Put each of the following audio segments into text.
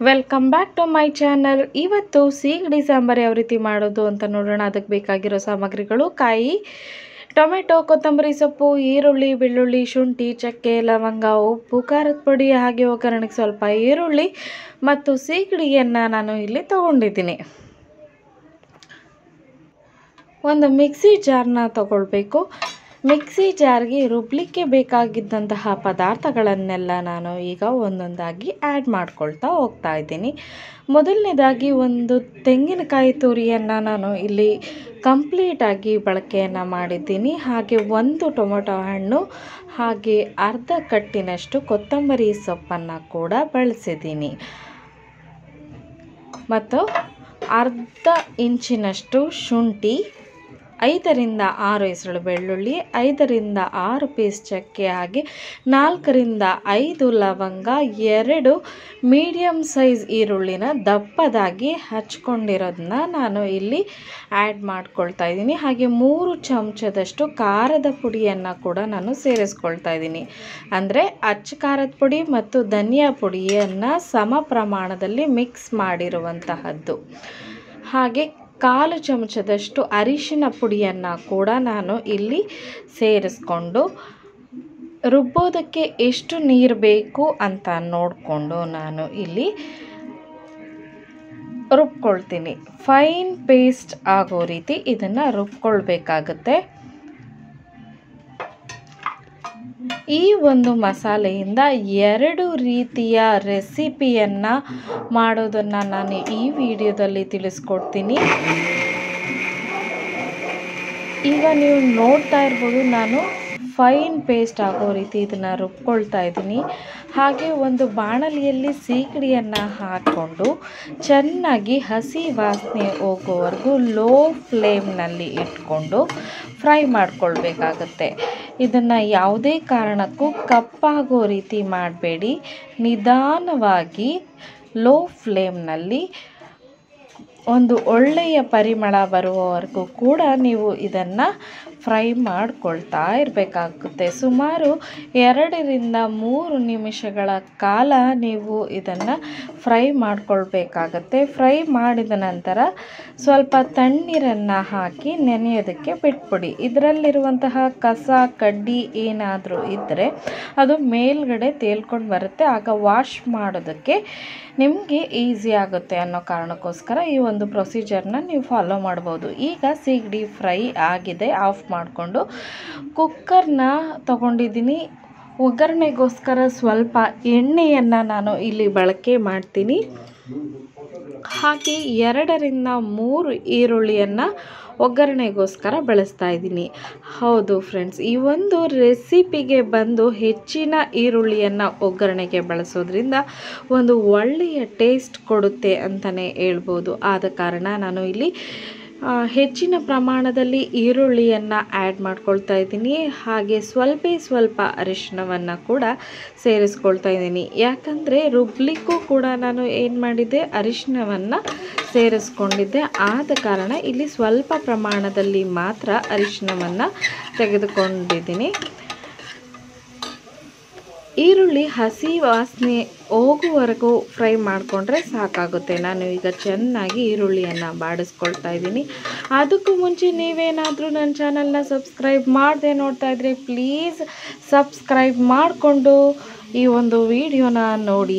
welcome back to my channel ಇವತ್ತು ಸೀಗಡಿ ಸಾಂಬಾರು ಯಾವ ರೀತಿ ಮಾಡೋದು ಅಂತ ನೋಡೋಣ ಅದಕ್ಕೆ ಬೇಕಾಗಿರೋ ಸಾಮಗ್ರಿಗಳು ಕಾಯಿ ಟೊಮೆಟೊ ಕೊತ್ತಂಬರಿ ಸೊಪ್ಪು ಈರುಳ್ಳಿ ಬೆಳ್ಳುಳ್ಳಿ ಶುಂಠಿ ಚಕ್ಕೆ ಲವಂಗ ಉಪ್ಪು ಖಾರದ ಪುಡಿ ಹಾಗೆ ಒಗ್ಗರಣೆಗೆ ಸ್ವಲ್ಪ ಈರುಳ್ಳಿ ಮತ್ತು ಸೀಗಡಿಯನ್ನು ನಾನು ಇಲ್ಲಿ ತಗೊಂಡಿದ್ದೀನಿ ಒಂದು ಮಿಕ್ಸಿ ಜಾರ್ನ ತಗೊಳ್ಬೇಕು ಮಿಕ್ಸಿ ಜಾರ್ಗೆ ರುಬ್ಲಿಕ್ಕೆ ಬೇಕಾಗಿದ್ದಂತಹ ಪದಾರ್ಥಗಳನ್ನೆಲ್ಲ ನಾನು ಈಗ ಒಂದೊಂದಾಗಿ ಆ್ಯಡ್ ಮಾಡ್ಕೊಳ್ತಾ ಹೋಗ್ತಾ ಇದ್ದೀನಿ ಮೊದಲನೇದಾಗಿ ಒಂದು ತೆಂಗಿನಕಾಯಿ ತುರಿಯನ್ನು ನಾನು ಇಲ್ಲಿ ಕಂಪ್ಲೀಟಾಗಿ ಬಳಕೆಯನ್ನು ಮಾಡಿದ್ದೀನಿ ಹಾಗೆ ಒಂದು ಟೊಮೊಟೊ ಹಣ್ಣು ಹಾಗೆ ಅರ್ಧ ಕಟ್ಟಿನಷ್ಟು ಕೊತ್ತಂಬರಿ ಸೊಪ್ಪನ್ನು ಕೂಡ ಬಳಸಿದ್ದೀನಿ ಮತ್ತು ಅರ್ಧ ಇಂಚಿನಷ್ಟು ಶುಂಠಿ ಐದರಿಂದ ಆರು ಹೆಸರು ಬೆಳ್ಳುಳ್ಳಿ ಐದರಿಂದ ಆರು ಪೀಸ್ ಚಕ್ಕೆ ಹಾಗೆ ನಾಲ್ಕರಿಂದ ಐದು ಲವಂಗ ಎರಡು ಮೀಡಿಯಮ್ ಸೈಜ್ ಈರುಳ್ಳಿನ ದಪ್ಪದಾಗಿ ಹಚ್ಕೊಂಡಿರೋದನ್ನ ನಾನು ಇಲ್ಲಿ ಆ್ಯಡ್ ಮಾಡ್ಕೊಳ್ತಾ ಇದ್ದೀನಿ ಹಾಗೆ ಮೂರು ಚಮಚದಷ್ಟು ಖಾರದ ಪುಡಿಯನ್ನು ಕೂಡ ನಾನು ಸೇರಿಸ್ಕೊಳ್ತಾ ಇದ್ದೀನಿ ಅಂದರೆ ಅಚ್ಚ ಖಾರದ ಪುಡಿ ಮತ್ತು ಧನಿಯಾ ಪುಡಿಯನ್ನು ಸಮ ಪ್ರಮಾಣದಲ್ಲಿ ಮಿಕ್ಸ್ ಮಾಡಿರುವಂತಹದ್ದು ಹಾಗೆ ಕಾಲು ಚಮಚದಷ್ಟು ಅರಿಶಿನ ಪುಡಿಯನ್ನು ಕೂಡ ನಾನು ಇಲ್ಲಿ ಸೇರಿಸ್ಕೊಂಡು ರುಬ್ಬೋದಕ್ಕೆ ಎಷ್ಟು ನೀರು ಬೇಕು ಅಂತ ನೋಡಿಕೊಂಡು ನಾನು ಇಲ್ಲಿ ರುಬ್ಕೊಳ್ತೀನಿ ಫೈನ್ ಪೇಸ್ಟ್ ಆಗೋ ರೀತಿ ಇದನ್ನು ರುಬ್ಕೊಳ್ಬೇಕಾಗತ್ತೆ ಈ ಒಂದು ಮಸಾಲೆಯಿಂದ ಎರಡು ರೀತಿಯ ರೆಸಿಪಿಯನ್ನು ಮಾಡೋದನ್ನು ನಾನು ಈ ವಿಡಿಯೋದಲ್ಲಿ ತಿಳಿಸ್ಕೊಡ್ತೀನಿ ಈಗ ನೀವು ನೋಡ್ತಾ ಇರ್ಬೋದು ನಾನು ಫೈನ್ ಪೇಸ್ಟ್ ಆಗೋ ರೀತಿ ಇದನ್ನು ರುಬ್ಕೊಳ್ತಾ ಇದ್ದೀನಿ ಹಾಗೆ ಒಂದು ಬಾಣಲಿಯಲ್ಲಿ ಸೀಗಡಿಯನ್ನು ಹಾಕ್ಕೊಂಡು ಚೆನ್ನಾಗಿ ಹಸಿ ವಾಸನೆ ಹೋಗೋವರೆಗೂ ಲೋ ಫ್ಲೇಮ್ನಲ್ಲಿ ಇಟ್ಕೊಂಡು ಫ್ರೈ ಮಾಡ್ಕೊಳ್ಬೇಕಾಗತ್ತೆ ಇದನ್ನು ಯಾವುದೇ ಕಾರಣಕ್ಕೂ ಕಪ್ಪಾಗೋ ರೀತಿ ಮಾಡಬೇಡಿ ನಿಧಾನವಾಗಿ ಲೋ ಫ್ಲೇಮ್ನಲ್ಲಿ ಒಂದು ಒಳ್ಳೆಯ ಪರಿಮಳ ಬರುವವರೆಗೂ ಕೂಡ ನೀವು ಇದನ್ನು ಫ್ರೈ ಮಾಡ್ಕೊಳ್ತಾ ಇರಬೇಕಾಗುತ್ತೆ ಸುಮಾರು ಎರಡರಿಂದ ಮೂರು ನಿಮಿಷಗಳ ಕಾಲ ನೀವು ಇದನ್ನು ಫ್ರೈ ಮಾಡ್ಕೊಳ್ಬೇಕಾಗತ್ತೆ ಫ್ರೈ ಮಾಡಿದ ನಂತರ ಸ್ವಲ್ಪ ತಣ್ಣೀರನ್ನು ಹಾಕಿ ನೆನೆಯೋದಕ್ಕೆ ಬಿಟ್ಬಿಡಿ ಇದರಲ್ಲಿರುವಂತಹ ಕಸ ಕಡ್ಡಿ ಏನಾದರೂ ಇದ್ದರೆ ಅದು ಮೇಲ್ಗಡೆ ತೇಲ್ಕೊಂಡು ಬರುತ್ತೆ ಆಗ ವಾಶ್ ಮಾಡೋದಕ್ಕೆ ನಿಮಗೆ ಈಸಿ ಆಗುತ್ತೆ ಅನ್ನೋ ಕಾರಣಕ್ಕೋಸ್ಕರ ಈ ಒಂದು ಪ್ರೊಸೀಜರ್ನ ನೀವು ಫಾಲೋ ಮಾಡ್ಬೋದು ಈಗ ಸೀಗಡಿ ಫ್ರೈ ಆಗಿದೆ ಆಫ್ ಮಾಡಿಕೊಂಡು ಕುಕ್ಕರ್ನ ತಗೊಂಡಿದ್ದೀನಿ ಒಗ್ಗರಣೆಗೋಸ್ಕರ ಸ್ವಲ್ಪ ಎಣ್ಣೆಯನ್ನು ನಾನು ಇಲ್ಲಿ ಬಳಕೆ ಮಾಡ್ತೀನಿ ಹಾಗೆ ಎರಡರಿಂದ ಮೂರು ಈರುಳ್ಳಿಯನ್ನು ಒಗ್ಗರಣೆಗೋಸ್ಕರ ಬಳಸ್ತಾ ಇದ್ದೀನಿ ಹೌದು ಫ್ರೆಂಡ್ಸ್ ಈ ಒಂದು ರೆಸಿಪಿಗೆ ಬಂದು ಹೆಚ್ಚಿನ ಈರುಳ್ಳಿಯನ್ನು ಒಗ್ಗರಣೆಗೆ ಬಳಸೋದ್ರಿಂದ ಒಂದು ಒಳ್ಳೆಯ ಟೇಸ್ಟ್ ಕೊಡುತ್ತೆ ಅಂತಲೇ ಹೇಳ್ಬೋದು ಆದ ಕಾರಣ ನಾನು ಇಲ್ಲಿ ಹೆಚ್ಚಿನ ಪ್ರಮಾಣದಲ್ಲಿ ಈರುಳ್ಳಿಯನ್ನು ಆ್ಯಡ್ ಮಾಡ್ಕೊಳ್ತಾ ಇದ್ದೀನಿ ಹಾಗೆ ಸ್ವಲ್ಪ ಸ್ವಲ್ಪ ಅರಿಶಿಣವನ್ನು ಕೂಡ ಸೇರಿಸ್ಕೊಳ್ತಾ ಇದ್ದೀನಿ ಯಾಕಂದರೆ ರುಬ್ಲಿಕ್ಕೂ ಕೂಡ ನಾನು ಏನು ಮಾಡಿದ್ದೆ ಅರಿಶಿಣವನ್ನು ಸೇರಿಸ್ಕೊಂಡಿದ್ದೆ ಆದ ಕಾರಣ ಇಲ್ಲಿ ಸ್ವಲ್ಪ ಪ್ರಮಾಣದಲ್ಲಿ ಮಾತ್ರ ಅರಿಶಿಣವನ್ನು ತೆಗೆದುಕೊಂಡಿದ್ದೀನಿ ಈರುಳ್ಳಿ ಹಸಿ ವಾಸನೆ ಹೋಗುವವರೆಗೂ ಫ್ರೈ ಮಾಡಿಕೊಂಡ್ರೆ ಸಾಕಾಗುತ್ತೆ ನಾನು ಈಗ ಚೆನ್ನಾಗಿ ಈರುಳ್ಳಿಯನ್ನು ಬಾಡಿಸ್ಕೊಳ್ತಾ ಇದ್ದೀನಿ ಅದಕ್ಕೂ ಮುಂಚೆ ನೀವೇನಾದರೂ ನನ್ನ ಚಾನಲ್ನ ಸಬ್ಸ್ಕ್ರೈಬ್ ಮಾಡದೆ ನೋಡ್ತಾ ಇದ್ದರೆ ಪ್ಲೀಸ್ ಸಬ್ಸ್ಕ್ರೈಬ್ ಮಾಡಿಕೊಂಡು ಈ ಒಂದು ವಿಡಿಯೋನ ನೋಡಿ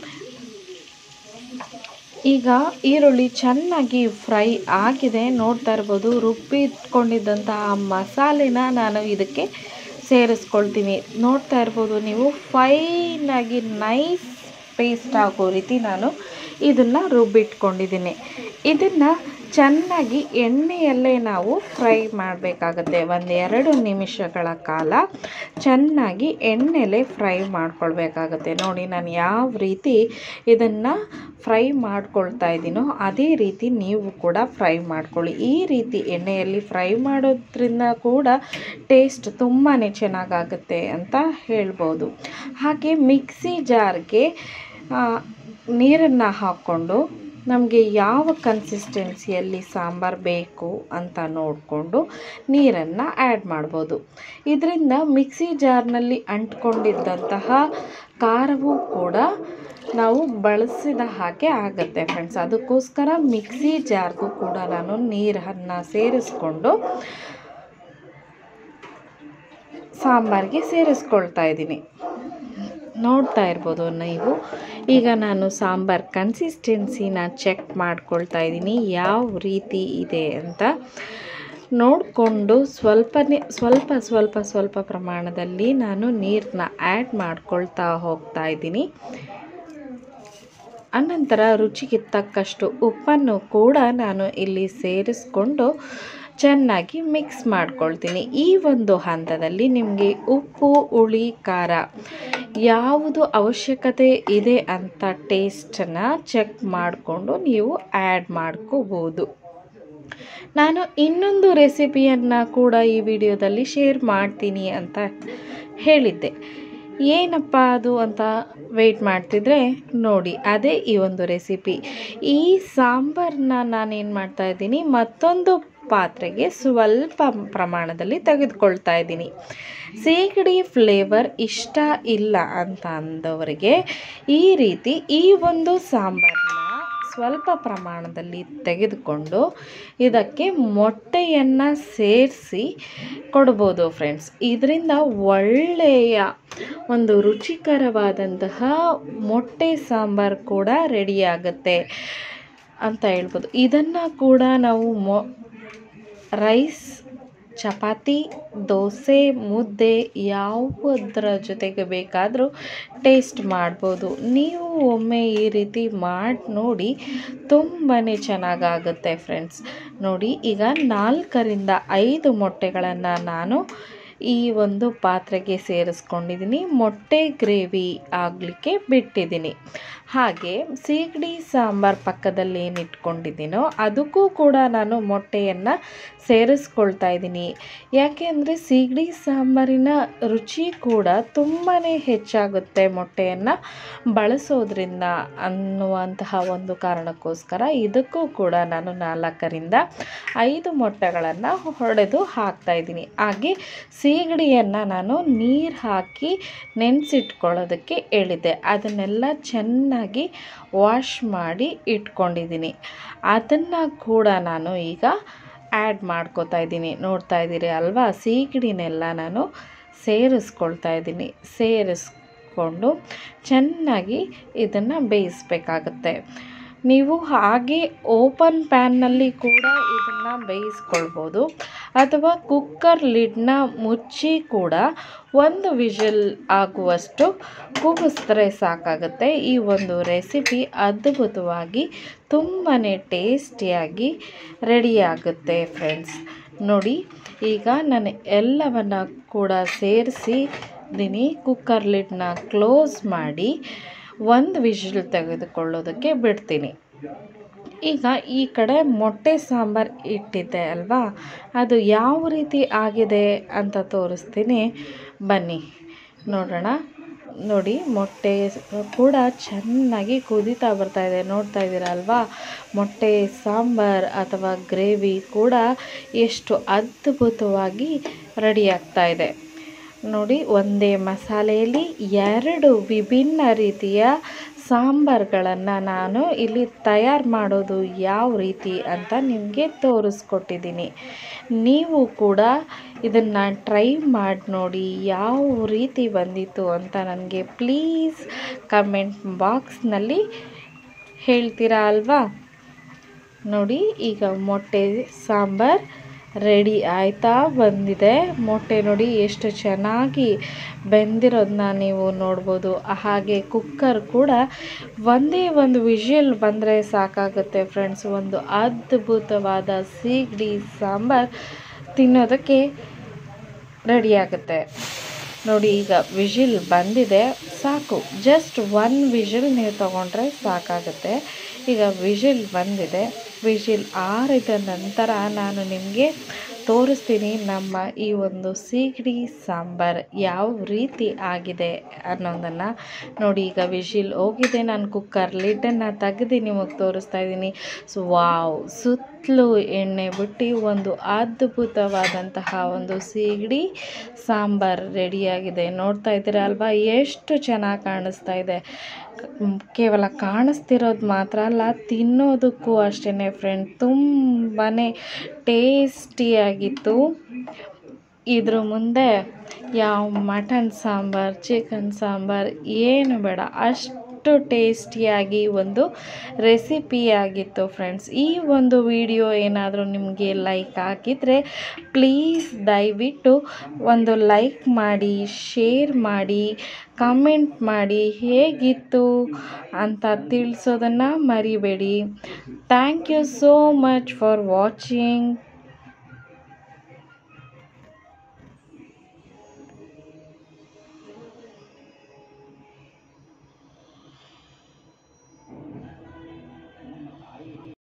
ಈಗ ಈರುಳ್ಳಿ ಚೆನ್ನಾಗಿ ಫ್ರೈ ಆಗಿದೆ ನೋಡ್ತಾ ಇರ್ಬೋದು ರುಬ್ಬಿಟ್ಕೊಂಡಿದ್ದಂತಹ ಮಸಾಲೆನ ನಾನು ಇದಕ್ಕೆ ಸೇರಿಸ್ಕೊಳ್ತೀನಿ ನೋಡ್ತಾ ಇರ್ಬೋದು ನೀವು ಫೈನಾಗಿ ನೈಸ್ ಪೇಸ್ಟ್ ಆಗೋ ರೀತಿ ನಾನು ಇದನ್ನು ರುಬ್ಬಿಟ್ಕೊಂಡಿದ್ದೀನಿ ಇದನ್ನು ಚೆನ್ನಾಗಿ ಎಣ್ಣೆಯಲ್ಲೇ ನಾವು ಫ್ರೈ ಮಾಡಬೇಕಾಗತ್ತೆ ಒಂದೆರಡು ನಿಮಿಷಗಳ ಕಾಲ ಚೆನ್ನಾಗಿ ಎಣ್ಣೆಲೆ ಫ್ರೈ ಮಾಡ್ಕೊಳ್ಬೇಕಾಗತ್ತೆ ನೋಡಿ ನಾನು ಯಾವ ರೀತಿ ಇದನ್ನು ಫ್ರೈ ಮಾಡ್ಕೊಳ್ತಾ ಇದ್ದೀನೋ ಅದೇ ರೀತಿ ನೀವು ಕೂಡ ಫ್ರೈ ಮಾಡ್ಕೊಳ್ಳಿ ಈ ರೀತಿ ಎಣ್ಣೆಯಲ್ಲಿ ಫ್ರೈ ಮಾಡೋದ್ರಿಂದ ಕೂಡ ಟೇಸ್ಟ್ ತುಂಬಾ ಚೆನ್ನಾಗಾಗುತ್ತೆ ಅಂತ ಹೇಳ್ಬೋದು ಹಾಗೆ ಮಿಕ್ಸಿ ಜಾರ್ಗೆ ನೀರನ್ನು ಹಾಕ್ಕೊಂಡು ನಮಗೆ ಯಾವ ಕನ್ಸಿಸ್ಟೆನ್ಸಿಯಲ್ಲಿ ಸಾಂಬಾರು ಬೇಕು ಅಂತ ನೋಡಿಕೊಂಡು ನೀರನ್ನು ಆ್ಯಡ್ ಮಾಡ್ಬೋದು ಇದರಿಂದ ಮಿಕ್ಸಿ ಜಾರ್ನಲ್ಲಿ ಅಂಟ್ಕೊಂಡಿದ್ದಂತಹ ಖಾರವೂ ಕೂಡ ನಾವು ಬಳಸಿದ ಹಾಗೆ ಆಗುತ್ತೆ ಫ್ರೆಂಡ್ಸ್ ಅದಕ್ಕೋಸ್ಕರ ಮಿಕ್ಸಿ ಜಾರ್ಗೂ ಕೂಡ ನಾನು ನೀರನ್ನು ಸೇರಿಸ್ಕೊಂಡು ಸಾಂಬಾರಿಗೆ ಸೇರಿಸ್ಕೊಳ್ತಾ ಇದ್ದೀನಿ ನೋಡ್ತಾ ಇರ್ಬೋದು ನೀವು ಈಗ ನಾನು ಸಾಂಬಾರ್ ಕನ್ಸಿಸ್ಟೆನ್ಸಿನ ಚೆಕ್ ಮಾಡ್ಕೊಳ್ತಾ ಇದ್ದೀನಿ ಯಾವ ರೀತಿ ಇದೆ ಅಂತ ನೋಡಿಕೊಂಡು ಸ್ವಲ್ಪನೇ ಸ್ವಲ್ಪ ಸ್ವಲ್ಪ ಸ್ವಲ್ಪ ಪ್ರಮಾಣದಲ್ಲಿ ನಾನು ನೀರನ್ನ ಆ್ಯಡ್ ಮಾಡ್ಕೊಳ್ತಾ ಹೋಗ್ತಾ ಇದ್ದೀನಿ ಅನಂತರ ರುಚಿಗೆ ತಕ್ಕಷ್ಟು ಉಪ್ಪನ್ನು ಕೂಡ ನಾನು ಇಲ್ಲಿ ಸೇರಿಸ್ಕೊಂಡು ಚೆನ್ನಾಗಿ ಮಿಕ್ಸ್ ಮಾಡ್ಕೊಳ್ತೀನಿ ಈ ಒಂದು ಹಂತದಲ್ಲಿ ನಿಮಗೆ ಉಪ್ಪು ಹುಳಿ ಖಾರ ಯಾವುದು ಅವಶ್ಯಕತೆ ಇದೆ ಅಂತ ಟೇಸ್ಟನ್ನು ಚೆಕ್ ಮಾಡಿಕೊಂಡು ನೀವು ಆ್ಯಡ್ ಮಾಡ್ಕೋಬೋದು ನಾನು ಇನ್ನೊಂದು ರೆಸಿಪಿಯನ್ನು ಕೂಡ ಈ ವಿಡಿಯೋದಲ್ಲಿ ಶೇರ್ ಮಾಡ್ತೀನಿ ಅಂತ ಹೇಳಿದ್ದೆ ಏನಪ್ಪ ಅದು ಅಂತ ವೆಯ್ಟ್ ಮಾಡ್ತಿದ್ರೆ ನೋಡಿ ಅದೇ ಈ ಒಂದು ರೆಸಿಪಿ ಈ ಸಾಂಬಾರನ್ನ ನಾನೇನು ಮಾಡ್ತಾ ಇದ್ದೀನಿ ಮತ್ತೊಂದು ಪಾತ್ರೆಗೆ ಸ್ವಲ್ಪ ಪ್ರಮಾಣದಲ್ಲಿ ತೆಗೆದುಕೊಳ್ತಾ ಇದ್ದೀನಿ ಸೀಗಡಿ ಫ್ಲೇವರ್ ಇಷ್ಟ ಇಲ್ಲ ಅಂತ ಅಂದವರಿಗೆ ಈ ರೀತಿ ಈ ಒಂದು ಸಾಂಬಾರನ್ನ ಸ್ವಲ್ಪ ಪ್ರಮಾಣದಲ್ಲಿ ತೆಗೆದುಕೊಂಡು ಇದಕ್ಕೆ ಮೊಟ್ಟೆಯನ್ನು ಸೇರಿಸಿ ಕೊಡ್ಬೋದು ಫ್ರೆಂಡ್ಸ್ ಇದರಿಂದ ಒಳ್ಳೆಯ ಒಂದು ರುಚಿಕರವಾದಂತಹ ಮೊಟ್ಟೆ ಸಾಂಬಾರು ಕೂಡ ರೆಡಿಯಾಗುತ್ತೆ ಅಂತ ಹೇಳ್ಬೋದು ಇದನ್ನು ಕೂಡ ನಾವು ಮೊ ರೈಸ್ ಚಪಾತಿ ದೋಸೆ ಮುದ್ದೆ ಯಾವುದರ ಜೊತೆಗೆ ಬೇಕಾದರೂ ಟೇಸ್ಟ್ ಮಾಡ್ಬೋದು ನೀವು ಒಮ್ಮೆ ಈ ರೀತಿ ಮಾಡಿ ನೋಡಿ ತುಂಬಾ ಚೆನ್ನಾಗಾಗುತ್ತೆ ಫ್ರೆಂಡ್ಸ್ ನೋಡಿ ಈಗ ನಾಲ್ಕರಿಂದ ಐದು ಮೊಟ್ಟೆಗಳನ್ನು ನಾನು ಈ ಒಂದು ಪಾತ್ರೆಗೆ ಸೇರಿಸ್ಕೊಂಡಿದ್ದೀನಿ ಮೊಟ್ಟೆ ಗ್ರೇವಿ ಆಗಲಿಕ್ಕೆ ಬಿಟ್ಟಿದ್ದೀನಿ ಹಾಗೆ ಸೀಗಡಿ ಸಾಂಬಾರು ಪಕ್ಕದಲ್ಲಿ ಏನು ಇಟ್ಕೊಂಡಿದ್ದೀನೋ ಅದಕ್ಕೂ ಕೂಡ ನಾನು ಮೊಟ್ಟೆಯನ್ನು ಸೇರಿಸ್ಕೊಳ್ತಾ ಇದ್ದೀನಿ ಯಾಕೆ ಅಂದರೆ ಸೀಗಡಿ ಸಾಂಬಾರಿನ ರುಚಿ ಕೂಡ ತುಂಬಾ ಹೆಚ್ಚಾಗುತ್ತೆ ಮೊಟ್ಟೆಯನ್ನು ಬಳಸೋದ್ರಿಂದ ಅನ್ನುವಂತಹ ಒಂದು ಕಾರಣಕ್ಕೋಸ್ಕರ ಇದಕ್ಕೂ ಕೂಡ ನಾನು ನಾಲ್ಕರಿಂದ ಐದು ಮೊಟ್ಟೆಗಳನ್ನು ಹೊಡೆದು ಹಾಕ್ತಾಯಿದ್ದೀನಿ ಹಾಗೆ ಸೀಗಡಿಯನ್ನು ನಾನು ನೀರು ಹಾಕಿ ನೆನೆಸಿಟ್ಕೊಳ್ಳೋದಕ್ಕೆ ಹೇಳಿದ್ದೆ ಅದನ್ನೆಲ್ಲ ಚೆನ್ನಾಗಿ ವಾಶ್ ಮಾಡಿ ಇಟ್ಕೊಂಡಿದ್ದೀನಿ ಅದನ್ನು ಕೂಡ ನಾನು ಈಗ ಆ್ಯಡ್ ಮಾಡ್ಕೋತಾ ಇದ್ದೀನಿ ನೋಡ್ತಾ ಇದ್ದೀರಿ ಅಲ್ವಾ ಸೀಗಡಿನೆಲ್ಲ ನಾನು ಸೇರಿಸ್ಕೊಳ್ತಾ ಇದ್ದೀನಿ ಸೇರಿಸ್ಕೊಂಡು ಚೆನ್ನಾಗಿ ಇದನ್ನು ಬೇಯಿಸ್ಬೇಕಾಗತ್ತೆ ನೀವು ಹಾಗೆ ಓಪನ್ ಪ್ಯಾನ್ನಲ್ಲಿ ಕೂಡ ಇದನ್ನು ಬೇಯಿಸ್ಕೊಳ್ಬೋದು ಅಥವಾ ಕುಕ್ಕರ್ ಲಿಡ್ನ ಮುಚ್ಚಿ ಕೂಡ ಒಂದು ವಿಷಲ್ ಆಗುವಷ್ಟು ಕೂಗಿಸಿದ್ರೆ ಸಾಕಾಗುತ್ತೆ ಈ ಒಂದು ರೆಸಿಪಿ ಅದ್ಭುತವಾಗಿ ತುಂಬಾ ಟೇಸ್ಟಿಯಾಗಿ ರೆಡಿಯಾಗುತ್ತೆ ಫ್ರೆಂಡ್ಸ್ ನೋಡಿ ಈಗ ನಾನು ಎಲ್ಲವನ್ನು ಕೂಡ ಸೇರಿಸಿದ್ದೀನಿ ಕುಕ್ಕರ್ ಲಿಡ್ನ ಕ್ಲೋಸ್ ಮಾಡಿ ಒಂದು ವಿಷಲ್ ತೆಗೆದುಕೊಳ್ಳೋದಕ್ಕೆ ಬಿಡ್ತೀನಿ ಈಗ ಈ ಕಡೆ ಮೊಟ್ಟೆ ಸಾಂಬಾರು ಇಟ್ಟಿದ್ದೆ ಅಲ್ವಾ ಅದು ಯಾವ ರೀತಿ ಆಗಿದೆ ಅಂತ ತೋರಿಸ್ತೀನಿ ಬನ್ನಿ ನೋಡೋಣ ನೋಡಿ ಮೊಟ್ಟೆ ಕೂಡ ಚೆನ್ನಾಗಿ ಕುದೀತಾ ಬರ್ತಾ ಇದೆ ನೋಡ್ತಾ ಇದ್ದೀರಾ ಅಲ್ವಾ ಮೊಟ್ಟೆ ಸಾಂಬಾರ್ ಅಥವಾ ಗ್ರೇವಿ ಕೂಡ ಎಷ್ಟು ಅದ್ಭುತವಾಗಿ ರೆಡಿ ಆಗ್ತಾ ಇದೆ ನೋಡಿ ಒಂದೇ ಮಸಾಲೆಯಲ್ಲಿ ಎರಡು ವಿಭಿನ್ನ ರೀತಿಯ ಸಾಂಬಾರುಗಳನ್ನು ನಾನು ಇಲ್ಲಿ ತಯಾರು ಮಾಡೋದು ಯಾವ ರೀತಿ ಅಂತ ನಿಮಗೆ ತೋರಿಸ್ಕೊಟ್ಟಿದ್ದೀನಿ ನೀವು ಕೂಡ ಇದನ್ನು ಟ್ರೈ ಮಾಡಿ ನೋಡಿ ಯಾವ ರೀತಿ ಬಂದಿತ್ತು ಅಂತ ನನಗೆ ಪ್ಲೀಸ್ ಕಮೆಂಟ್ ಬಾಕ್ಸ್ನಲ್ಲಿ ಹೇಳ್ತೀರಾ ಅಲ್ವಾ ನೋಡಿ ಈಗ ಮೊಟ್ಟೆ ಸಾಂಬಾರು ರೆಡಿ ಆಯ್ತಾ ಬಂದಿದೆ ಮೊಟ್ಟೆ ನೋಡಿ ಎಷ್ಟು ಚೆನ್ನಾಗಿ ಬೆಂದಿರೋದನ್ನ ನೀವು ನೋಡ್ಬೋದು ಹಾಗೆ ಕುಕ್ಕರ್ ಕೂಡ ಒಂದೇ ಒಂದು ವಿಷಲ್ ಬಂದರೆ ಸಾಕಾಗುತ್ತೆ ಫ್ರೆಂಡ್ಸ್ ಒಂದು ಅದ್ಭುತವಾದ ಸೀಗಡಿ ಸಾಂಬಾರು ತಿನ್ನೋದಕ್ಕೆ ರೆಡಿಯಾಗುತ್ತೆ ನೋಡಿ ಈಗ ವಿಷಿಲ್ ಬಂದಿದೆ ಸಾಕು ಜಸ್ಟ್ ಒನ್ ವಿಷಿಲ್ ನೀವು ತೊಗೊಂಡ್ರೆ ಸಾಕಾಗುತ್ತೆ ಈಗ ವಿಷಿಲ್ ಬಂದಿದೆ ವಿಷಿಲ್ ಆರಿದ ನಂತರ ನಾನು ನಿಮಗೆ ತೋರಿಸ್ತೀನಿ ನಮ್ಮ ಈ ಒಂದು ಸೀಗಡಿ ಸಾಂಬಾರು ಯಾವ ರೀತಿ ಆಗಿದೆ ಅನ್ನೋದನ್ನು ನೋಡಿ ಈಗ ವಿಶಿಲ್ ಹೋಗಿದೆ ನಾನು ಕುಕ್ಕರ್ ಲಿಡ್ಡನ್ನು ತೆಗೆದು ನಿಮಗೆ ತೋರಿಸ್ತಾ ಇದ್ದೀನಿ ಸೊ ವಾವ್ ಸುತ್ತಲೂ ಎಣ್ಣೆ ಬಿಟ್ಟು ಒಂದು ಅದ್ಭುತವಾದಂತಹ ಒಂದು ಸೀಗಡಿ ಸಾಂಬಾರು ರೆಡಿಯಾಗಿದೆ ನೋಡ್ತಾ ಇದ್ದೀರಾ ಅಲ್ವಾ ಎಷ್ಟು ಚೆನ್ನಾಗಿ ಕಾಣಿಸ್ತಾ ಇದೆ ಕೇವಲ ಕಾಣಿಸ್ತಿರೋದು ಮಾತ್ರ ಅಲ್ಲ ತಿನ್ನೋದಕ್ಕೂ ಅಷ್ಟೇ ಫ್ರೆಂಡ್ ತುಂಬಾ ಟೇಸ್ಟಿಯಾಗಿತ್ತು ಇದ್ರ ಮುಂದೆ ಯಾವ ಮಟನ್ ಸಾಂಬಾರು ಚಿಕನ್ ಸಾಂಬಾರು ಏನು ಬೇಡ ಅಷ್ಟು ಟೇಸ್ಟಿಯಾಗಿ ಒಂದು ರೆಸಿಪಿಯಾಗಿತ್ತು ಫ್ರೆಂಡ್ಸ್ ಈ ಒಂದು ವಿಡಿಯೋ ಏನಾದರೂ ನಿಮಗೆ ಲೈಕ್ ಆಗಿದ್ದರೆ ಪ್ಲೀಸ್ ದಯವಿಟ್ಟು ಒಂದು ಲೈಕ್ ಮಾಡಿ ಶೇರ್ ಮಾಡಿ ಕಮೆಂಟ್ ಮಾಡಿ ಹೇಗಿತ್ತು ಅಂತ ತಿಳಿಸೋದನ್ನು ಮರಿಬೇಡಿ thank you so much for watching